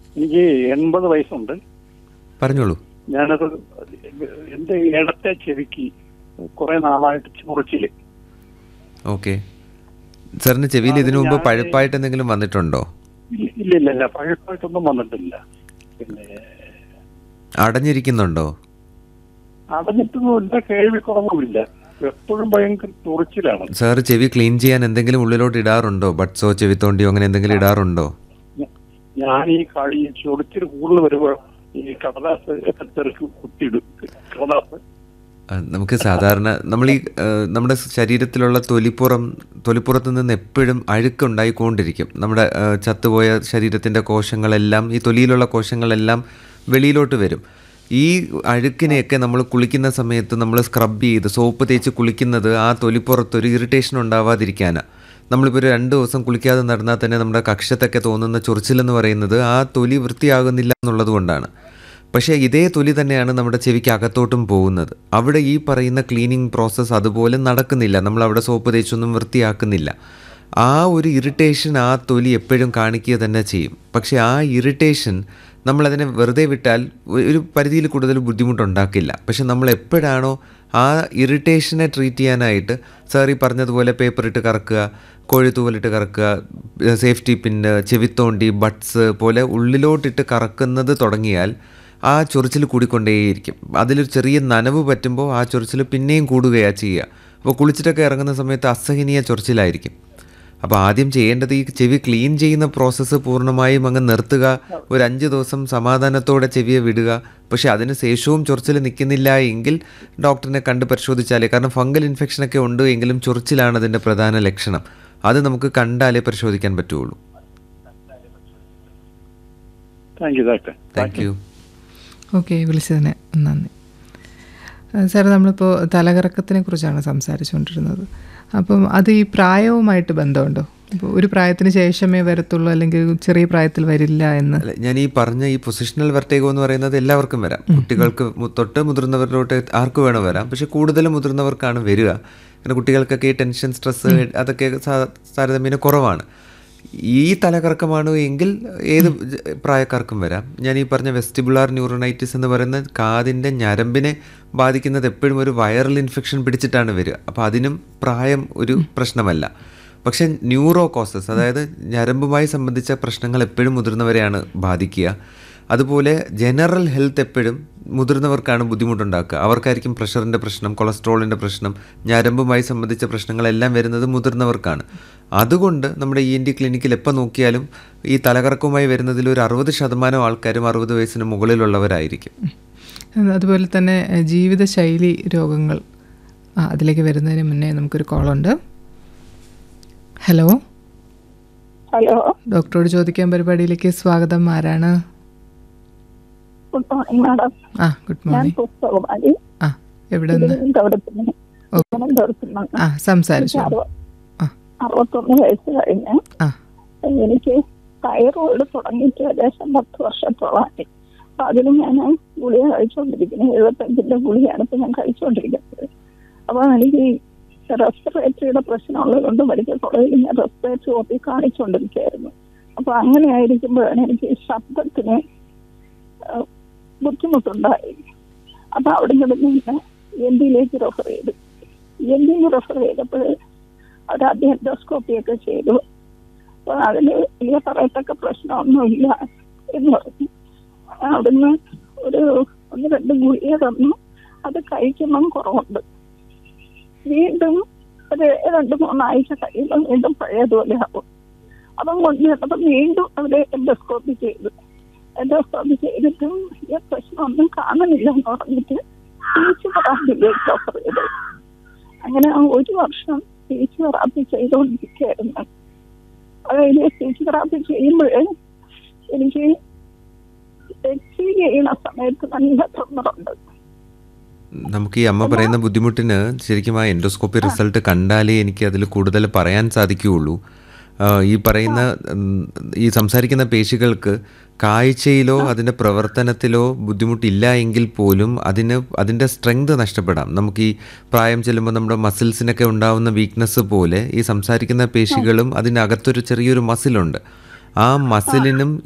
എനിക്ക് എൺപത് വയസ്സുണ്ട് പറഞ്ഞോളൂ ഞാനത് എന്റെ ഇടത്തെ ചെവിക്ക് കുറെ നാളായിട്ട് ചൊറിച്ചില് ഓക്കെ സാറിന് ചെവിയിൽ ഇതിനു മുമ്പ് പഴുപ്പായിട്ട് എന്തെങ്കിലും വന്നിട്ടുണ്ടോ ഇല്ല ഇല്ല ഇല്ല, ഇല്ല പഴക്കമായിട്ടൊന്നും വന്നിട്ടില്ല പിന്നെ അടഞ്ഞിരിക്കുന്നുണ്ടോ അടഞ്ഞിട്ടൊന്നുമില്ല കേൾവി കുറവുമില്ല എപ്പോഴും ഭയങ്കര ചൊറിച്ചിലാണ് സാർ ചെവി ക്ലീൻ ചെയ്യാൻ എന്തെങ്കിലും ഉള്ളിലോട്ട് ഇടാറുണ്ടോ ബഡ്സോ ചെവിത്തോണ്ടിയോ അങ്ങനെ എന്തെങ്കിലും ഇടാറുണ്ടോ ഞ- ഞാൻ ഈ കളി ചൊറിച്ചിൽ കൂടുതൽ വരുമ്പോൾ ഈ കടലാസ് ഒക്കെ തെറുക്കി കുത്തിയിടും കടലാസ് ആ, നമുക്ക് സാധാരണ നമ്മൾ ഈ ആ, നമ്മുടെ ശരീരത്തിലുള്ള തൊലിപ്പുറം തൊലിപ്പുറത്ത് നിന്ന് എപ്പോഴും അഴുക്കുണ്ടായിക്കൊണ്ടിരിക്കും നമ്മുടെ ആ, ചത്തുപോയ ശരീരത്തിൻ്റെ കോശങ്ങളെല്ലാം ഈ തൊലിയിലുള്ള കോശങ്ങളെല്ലാം വെളിയിലോട്ട് വരും ഈ അഴുക്കിനെയൊക്കെ നമ്മൾ കുളിക്കുന്ന സമയത്ത് നമ്മൾ സ്ക്രബ് ചെയ്ത് സോപ്പ് തേച്ച് കുളിക്കുന്നത് ആ തൊലിപ്പുറത്തൊരു ഇറിറ്റേഷൻ ഉണ്ടാവാതിരിക്കാനാണ് നമ്മളിപ്പോൾ ഒരു രണ്ട് ദിവസം കുളിക്കാതെ നടന്നാൽ തന്നെ നമ്മുടെ കക്ഷത്തൊക്കെ തോന്നുന്ന ചൊറിച്ചിലെന്ന് പറയുന്നത് ആ തൊലി വൃത്തിയാകുന്നില്ല എന്നുള്ളത് കൊണ്ടാണ് പക്ഷേ ഇതേ തൊലി തന്നെയാണ് നമ്മുടെ ചെവിക്ക് അകത്തോട്ടും പോകുന്നത് അവിടെ ഈ പറയുന്ന ക്ലീനിങ് പ്രോസസ്സ് അതുപോലെ നടക്കുന്നില്ല നമ്മൾ അവിടെ സോപ്പ് തേച്ചൊന്നും വൃത്തിയാക്കുന്നില്ല ആ ഒരു ഇറിറ്റേഷൻ ആ തൊലി എപ്പോഴും കാണിക്കുക തന്നെ ചെയ്യും പക്ഷേ ആ ഇറിറ്റേഷൻ നമ്മളതിനെ വെറുതെ വിട്ടാൽ ഒ- ഒരു പരിധിയിൽ കൂടുതൽ ബുദ്ധിമുട്ടുണ്ടാക്കില്ല പക്ഷെ നമ്മൾ എപ്പോഴാണോ ആ ഇറിറ്റേഷനെ ട്രീറ്റ് ചെയ്യാനായിട്ട് സാർ ഈ പറഞ്ഞതുപോലെ പേപ്പർ ഇട്ട് കറക്കുക കോഴിത്തൂവലിട്ട് കറക്കുക സേഫ്റ്റി പിന്ന് ചെവിത്തോണ്ടി ബട്ട്സ് പോലെ ഉള്ളിലോട്ടിട്ട് കറക്കുന്നത് തുടങ്ങിയാൽ ആ ചൊറിച്ചിൽ കൂടിക്കൊണ്ടേയിരിക്കും അതിലൊരു ചെറിയ നനവ് പറ്റുമ്പോൾ ആ ചൊറിച്ചിൽ പിന്നെയും കൂടുകയാണ് ചെയ്യുക അപ്പോൾ കുളിച്ചിട്ടൊക്കെ ഇറങ്ങുന്ന സമയത്ത് അസഹനീയ ചൊറിച്ചിലായിരിക്കും അപ്പോൾ ആദ്യം ചെയ്യേണ്ടത് ഈ ചെവി ക്ലീൻ ചെയ്യുന്ന പ്രോസസ്സ് പൂർണ്ണമായും അങ്ങ് നിർത്തുക ഒരു അഞ്ച് ദിവസം സമാധാനത്തോടെ ചെവിയെ വിടുക പക്ഷേ അതിന് ശേഷവും ചൊറിച്ചിൽ നിൽക്കുന്നില്ല എങ്കിൽ ഡോക്ടറിനെ കണ്ട് പരിശോധിച്ചാലേ കാരണം ഫംഗൽ ഇൻഫെക്ഷനൊക്കെ ഉണ്ട് എങ്കിലും ചൊറിച്ചിലാണ് അതിൻ്റെ പ്രധാന ലക്ഷണം അത് നമുക്ക് കണ്ടാലേ പരിശോധിക്കാൻ പറ്റുള്ളൂ thank you doctor thank you okay വിളിച്ചതിന് നന്ദി ആ, സാർ നമ്മളിപ്പോൾ തലകറക്കത്തിനെ കുറിച്ചാണ് സംസാരിച്ചുകൊണ്ടിരുന്നത് അപ്പം അത് ഈ പ്രായവുമായിട്ട് ബന്ധമുണ്ടോ ഇപ്പോൾ ഒരു പ്രായത്തിന് ശേഷമേ വരത്തുള്ളൂ അല്ലെങ്കിൽ ചെറിയ പ്രായത്തിൽ വരില്ല എന്ന് അല്ല, ഞാൻ ഈ പറഞ്ഞ ഈ പൊസിഷണൽ വെർട്ടേഗോ എന്ന് പറയുന്നത് എല്ലാവർക്കും വരാം കുട്ടികൾക്ക് മു- തൊട്ട് മുതിർന്നവരിലോട്ട് ആർക്ക് വേണം വരാം പക്ഷെ കൂടുതലും മുതിർന്നവർക്കാണ് വരിക പിന്നെ കുട്ടികൾക്കൊക്കെ ഈ ടെൻഷൻ സ്ട്രെസ് അതൊക്കെ സാ- താരതമ്യേന കുറവാണ് ഈ തലകറക്കമാണ് എങ്കിൽ ഏത് ജ- പ്രായക്കാർക്കും വരാം ഞാൻ ഈ പറഞ്ഞ വെസ്റ്റിബുലാർ ന്യൂറോണൈറ്റിസ് എന്ന് പറയുന്ന കാതിൻ്റെ ഞരമ്പിനെ ബാധിക്കുന്നത് എപ്പോഴും ഒരു വൈറൽ ഇൻഫെക്ഷൻ പിടിച്ചിട്ടാണ് വരിക അപ്പോൾ അതിനും പ്രായം ഒരു പ്രശ്നമല്ല പക്ഷെ ന്യൂറോ കോസസ് അതായത് ഞരമ്പുമായി സംബന്ധിച്ച പ്രശ്നങ്ങൾ എപ്പോഴും മുതിർന്നവരെയാണ് ബാധിക്കുക അതുപോലെ ജനറൽ ഹെൽത്ത് എപ്പോഴും മുതിർന്നവർക്കാണ് ബുദ്ധിമുട്ടുണ്ടാക്കുക അവർക്കായിരിക്കും പ്രഷറിൻ്റെ പ്രശ്നം കൊളസ്ട്രോളിൻ്റെ പ്രശ്നം ഞരമ്പുമായി സംബന്ധിച്ച പ്രശ്നങ്ങളെല്ലാം വരുന്നത് മുതിർന്നവർക്കാണ് അതുകൊണ്ട് നമ്മുടെ ഇ എൻ ഡി ക്ലിനിക്കിൽ എപ്പോൾ നോക്കിയാലും ഈ തലകറക്കവുമായി വരുന്നതിൽ ഒരു അറുപത് ശതമാനം ആൾക്കാരും അറുപത് വയസ്സിന് മുകളിലുള്ളവരായിരിക്കും ഉം, അതുപോലെ തന്നെ എ, ജീവിതശൈലി രോഗങ്ങൾ ആ അതിലേക്ക് വരുന്നതിന് മുന്നേ നമുക്കൊരു കോളുണ്ട് ഹലോ ഹലോ ഡോക്ടറോട് ചോദിക്കാൻ പരിപാടിയിലേക്ക് സ്വാഗതം ആരാണ് good morning madam ah good ഞാൻ മോർണിംഗ് പുസ്തകമാരി ആ എവിടെ നിന്ന് തിരുവനന്തപുരത്തിന് ഓ. തിരുവനന്തപുരത്തിന് ആ സംസാരിച്ചു അറുപ- ആ അറുപത്തൊന്ന് വയസ്സ് കഴിഞ്ഞ് ആ എനിക്ക് തൈറോയിഡ് തുടങ്ങിയിട്ട് ഏകദേശം പത്ത് വർഷത്തോളമായി അപ്പൊ അതിന് ഞാൻ ഗുളിക കഴിച്ചുകൊണ്ടിരിക്കുന്നത് എഴുപത്തഞ്ചിന്റെ ഗുളികയാണ് ഇപ്പൊ ഞാൻ കഴിച്ചുകൊണ്ടിരിക്കുന്നത് അപ്പൊ എനിക്ക് ഈ റെസ്പിറേറ്ററിയുടെ പ്രശ്നമുള്ളത് കൊണ്ട് മെഡിക്കൽ കോളേജിൽ ഞാൻ റെസ്പിറേറ്ററി ഓപ്പി കാണിച്ചുകൊണ്ടിരിക്കുകയായിരുന്നു അപ്പൊ അങ്ങനെ ആയിരിക്കുമ്പോഴാണ് എനിക്ക് ഈ ശബ്ദത്തിന് ആ, ബുദ്ധിമുട്ടുണ്ടായി അപ്പൊ അവിടെ നിന്ന് എൻ ഡിയിലേക്ക് റെഫർ ചെയ്തു എൻ ഡിയിൽ റെഫർ ചെയ്തപ്പോൾ അവർ ആദ്യം എൻഡോസ്കോപ്പി ഒക്കെ ചെയ്തു അപ്പൊ അതിന് വലിയ പറയത്തക്ക പ്രശ്നമൊന്നുമില്ല എന്ന് പറഞ്ഞു അവിടുന്ന് ഒരു ഒന്ന് രണ്ട് ഗുളിക തന്നു അത് കഴിക്കുമ്പം കുറവുണ്ട് വീണ്ടും ഒരു രണ്ട് മൂന്നാഴ്ച കഴിയുമ്പോൾ വീണ്ടും പഴയതുപോലെ ആവും അപ്പം കൊണ്ടുവന്നപ്പോൾ വീണ്ടും അവര് എൻഡോസ്കോപ്പി ചെയ്തു എൻഡോസ്കോപ്പി ചെയ്തിട്ടും ഈ പ്രശ്നമൊന്നും കാണുന്നില്ല എന്ന് പറഞ്ഞിട്ട് സ്പീച്ച് തെറാപ്പിയിലേക്ക് ഓഫർ ചെയ്തു അങ്ങനെ ആ ഒരു വർഷം സ്പീച്ച് തെറാപ്പി ചെയ്തുകൊണ്ടിരിക്കുകയായിരുന്നു അതായത് സ്പീച്ച് തെറാപ്പി ചെയ്യുമ്പോൾ എനിക്ക് എക്സീവ് ചെയ്യുന്ന സമയത്ത് നല്ല തൊന്നറുണ്ട് നമുക്ക് ഈ അമ്മ പറയുന്ന ബുദ്ധിമുട്ടിന് ശരിക്കും ആ എൻഡോസ്കോപ്പി റിസൾട്ട് കണ്ടാലേ എനിക്ക് അതിൽ കൂടുതൽ പറയാൻ സാധിക്കുകയുള്ളൂ ആ, ഈ പറയുന്ന ഉം, ഈ സംസാരിക്കുന്ന പേശികൾക്ക് കാഴ്ചയിലോ അതിൻ്റെ പ്രവർത്തനത്തിലോ ബുദ്ധിമുട്ടില്ല എങ്കിൽ പോലും അതിന് അതിൻ്റെ സ്ട്രെങ്ത് നഷ്ടപ്പെടാം നമുക്ക് ഈ പ്രായം ചെല്ലുമ്പോൾ നമ്മുടെ മസിൽസിനൊക്കെ ഉണ്ടാവുന്ന വീക്ക്നെസ് പോലെ ഈ സംസാരിക്കുന്ന പേശികളും അതിനകത്തൊരു ചെറിയൊരു മസിലുണ്ട് ആ മസിലിനും